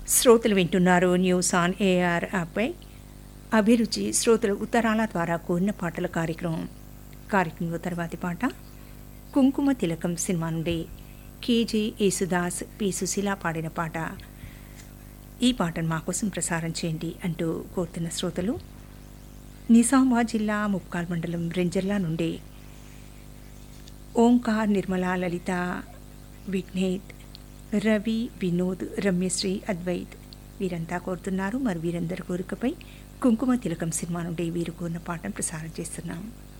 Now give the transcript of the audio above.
శ్రోతలు వింటున్నారు news on AR యాప్పై అభిరుచి శ్రోతల ఉత్తరాల ద్వారా కూడిన పాటల కార్యక్రమం కార్యక్రమంలో తర్వాతి పాట కుంకుమ తిలకం సినిమా నుండి కేజే యేసుదాస్ పి సుశీల పాడిన పాట ఈ పాటను మా కోసం ప్రసారం చేయండి అంటూ కోరుతున్న శ్రోతలు నిజామాబాద్ జిల్లా ముప్కాల్ మండలం రెంజర్లా నుండి ఓంకార్ నిర్మల లలిత విఘ్నేత్ రవి వినోద్ రమ్యశ్రీ అద్వైత్ వీరంతా కోరుతున్నారు మరి వీరందరి కోరికపై కుంకుమ తిలకం సినిమా నుండి వీరు కోరిన పాటను ప్రసారం చేస్తున్నాం